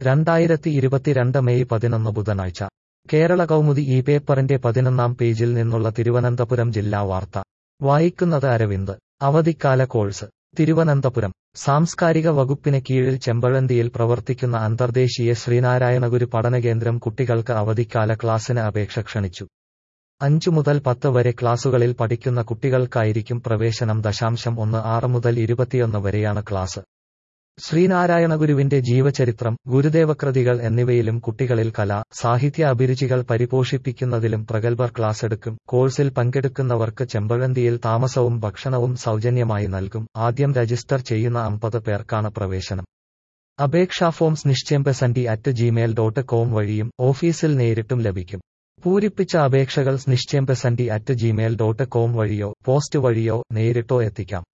രണ്ടായിരത്തി ഇരുപത്തിരണ്ട് മെയ് പതിനൊന്ന് ബുധനാഴ്ച കേരള കൗമുദി ഈ പേപ്പറിന്റെ പതിനൊന്നാം പേജിൽ നിന്നുള്ള തിരുവനന്തപുരം ജില്ലാ വാർത്ത വായിക്കുന്നത് അരവിന്ദ് അവധിക്കാല കോഴ്സ് തിരുവനന്തപുരം സാംസ്കാരിക വകുപ്പിന് കീഴിൽ ചെമ്പഴന്തിയിൽ പ്രവർത്തിക്കുന്ന അന്തർദേശീയ ശ്രീനാരായണഗുരു പഠനകേന്ദ്രം കുട്ടികൾക്ക് അവധിക്കാല ക്ലാസ്സിന് അപേക്ഷ ക്ഷണിച്ചു അഞ്ചു മുതൽ പത്ത് വരെ ക്ലാസുകളിൽ പഠിക്കുന്ന കുട്ടികൾക്കായിരിക്കും പ്രവേശനം ദശാംശം ഒന്ന് ആറ് മുതൽ ഇരുപത്തിയൊന്ന് വരെയാണ് ക്ലാസ് ശ്രീനാരായണഗുരുവിന്റെ ജീവചരിത്രം ഗുരുദേവകൃതികൾ എന്നിവയിലും കുട്ടികളിൽ കല സാഹിത്യ അഭിരുചികൾ പരിപോഷിപ്പിക്കുന്നതിലും പ്രഗത്ഭർ ക്ലാസ് എടുക്കും കോഴ്സിൽ പങ്കെടുക്കുന്നവർക്ക് ചെമ്പഴന്തിയിൽ താമസവും ഭക്ഷണവും സൗജന്യമായി നൽകും ആദ്യം രജിസ്റ്റർ ചെയ്യുന്ന അമ്പത് പേർക്കാണ് പ്രവേശനം അപേക്ഷാ ഫോംസ് നിശ്ചയംപെസന്റി അറ്റ് ജിമെയിൽ ഡോട്ട് കോം വഴിയും ഓഫീസിൽ നേരിട്ടും ലഭിക്കും പൂരിപ്പിച്ച അപേക്ഷകൾ നിശ്ചയംപെസന്റി അറ്റ് ജിമെയിൽ ഡോട്ട് കോം വഴിയോ പോസ്റ്റ് വഴിയോ നേരിട്ടോ എത്തിക്കാം